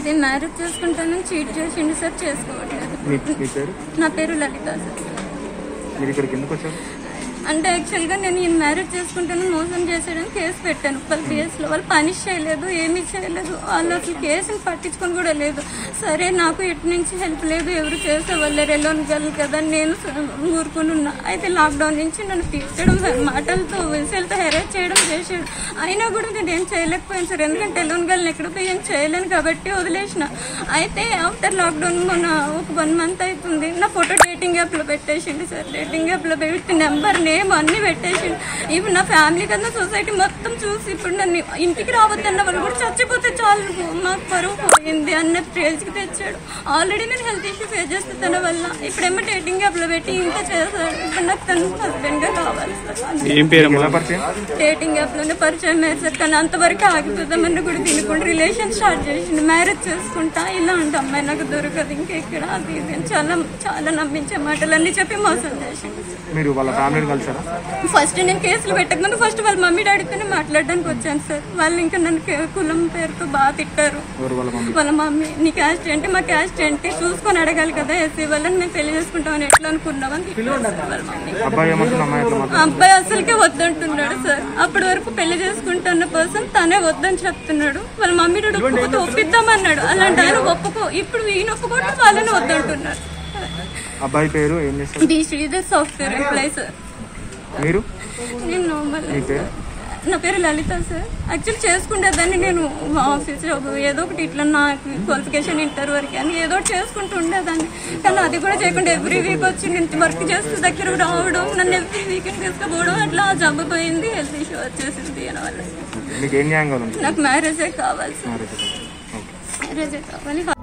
అయితే మ్యారేజ్ చేసుకుంటానని చీట్ చేసిండు సార్ చేసుకోవట్లేదు మీ మీ పేరు నా పేరు లలిత సార్ మీరు ఇక్కడికి ఎందుకు వచ్చారు అంటే యాక్చువల్గా నేను ఈయన మ్యారేజ్ చేసుకుంటాను మోసం చేసాడని కేసు పెట్టాను వాళ్ళ కేసులో వాళ్ళు పనిష్ చేయలేదు ఏమీ చేయలేదు వాళ్ళు అసలు కేసుని పట్టించుకొని కూడా లేదు సరే నాకు ఇటు నుంచి హెల్ప్ లేదు ఎవరు చేసేవాళ్ళు రెలోన్ గర్ల్ కదా నేను ఊరుకుని ఉన్నా అయితే లాక్డౌన్ నుంచి నన్ను తీర్చడం మాటలతో విషయాలతో హెరేజ్ చేయడం చేసాడు అయినా కూడా నేను ఏం చేయలేకపోయాను సార్ ఎందుకంటే ఎలోన్ గర్ల్ని ఎక్కడ పోయి ఏం చేయలేను కాబట్టి వదిలేసిన అయితే ఆఫ్టర్ లాక్డౌన్ మొన్న ఒక వన్ మంత్ అవుతుంది నా ఫోటో డేటింగ్ యాప్లో పెట్టేసిండు సార్ డేటింగ్ యాప్లో పెట్టి నెంబర్ నేమ్ అన్ని పెట్టేసిండు ఇప్పుడు నా ఫ్యామిలీ కన్నా సొసైటీ మొత్తం చూసి ఇప్పుడు నన్ను ఇంటికి రావద్దన్న వాళ్ళు కూడా చచ్చిపోతే చాలు మాకు పరువు పోయింది అన్న స్టేజ్కి తెచ్చాడు ఆల్రెడీ నేను హెల్త్ ఇష్యూ ఫేస్ చేస్తే తన వల్ల ఇప్పుడేమో డేటింగ్ యాప్లో పెట్టి ఇంకా చేస్తాడు ఇప్పుడు నాకు తన హస్బెండ్గా కావాలి సార్ ఏం పేరు ఎలా పరిచయం డేటింగ్ యాప్ లోనే పరిచయం అయ్యారు సార్ కానీ అంతవరకు ఆగిపోదామని కూడా తినకుండా రిలేషన్ స్టార్ట్ చేసిండు మ్యారేజ్ చేసుకుంటా ఇలా ఉంటే అమ్మాయి నాకు దొరకదు ఇంకెక్కడ అది ఇది అని చాలా చాలా నమ్మించే మాటలన్నీ చెప్పి మోసం చేసిండు మీరు వాళ్ళ ఫ్యామిలీని కలిసారా ఫస్ట్ నేను కేసులు పెట్టకముందు ఫస్ట్ వాళ్ళ మమ్మీ డాడీతోనే మాట్లాడడానికి వచ్చాను సార్ వాళ్ళు ఇంకా నన్ను కే- కులం పేరుతో బాగా తిట్టారు ఎవరు వాళ్ళ మమ్మీ వాళ్ళ మమ్మీ నీ క్యాస్ట్ ఏంటి మా క్యాస్ట్ ఏంటి చూసుకొని అడగాలి కదా ఎస్సీ వాళ్ళని మేము పెళ్లి చేసుకుంటామని ఎట్లా అనుకున్నామని తిట్టారు సార్ వాళ్ళ మమ్మీ అబ్బాయి ఏమంటున్నా అమ్మాయి ఎట్లా ఆ మాట్లాడుతుంది అబ్బాయి అసలుకే వద్దంటున్నాడు సార్ అప్పటి వరకు పెళ్లి చేసుకుంటున్న పర్సన్ తనే వద్దని చెప్తున్నాడు వాళ్ళ మమ్మీ డాడీ ఒప్పుకోతే ఒప్పిద్దామన్నాడు అలాంటి ఆయన ఒప్పుకో ఇప్పుడు ఈయన ఒప్పుకోవడం వాళ్ళని వద్దంటున్నారు అబ్బాయి పేరు ఏం చేస్తారు ది శ్రీధర్ సాఫ్ట్వేర్ ఎంప్లాయ్ సార్ మీరు నేను నార్మల్ మీ పేరు నా పేరు లలిత సార్ యాక్చువల్ చేసుకునేదాన్ని నేను ఆఫీస్ జాబ్ ఏదో ఒకటి ఇట్లా నా క్వాలిఫికేషన్ ఇంటర్ వరకు అని ఏదో ఒకటి చేసుకుంటూ ఉండేదాన్ని కానీ అది కూడా చేయకుండా ఎవ్రీ వీక్ వచ్చి నేను వర్క్ చేస్తే దగ్గర రావడం నన్ను ఎవ్రీ వీకెండ్ తీసుకుపోవడం అట్లా ఆ జబ్బు పోయింది హెల్త్ ఇష్యూ వచ్చేసింది అని వల్ల మీకు ఏం న్యాయం కావాలి నాకు మ్యారేజే కావాలి సార్ మ్యారేజ్ ఓకే మ్యారేజే కావాలి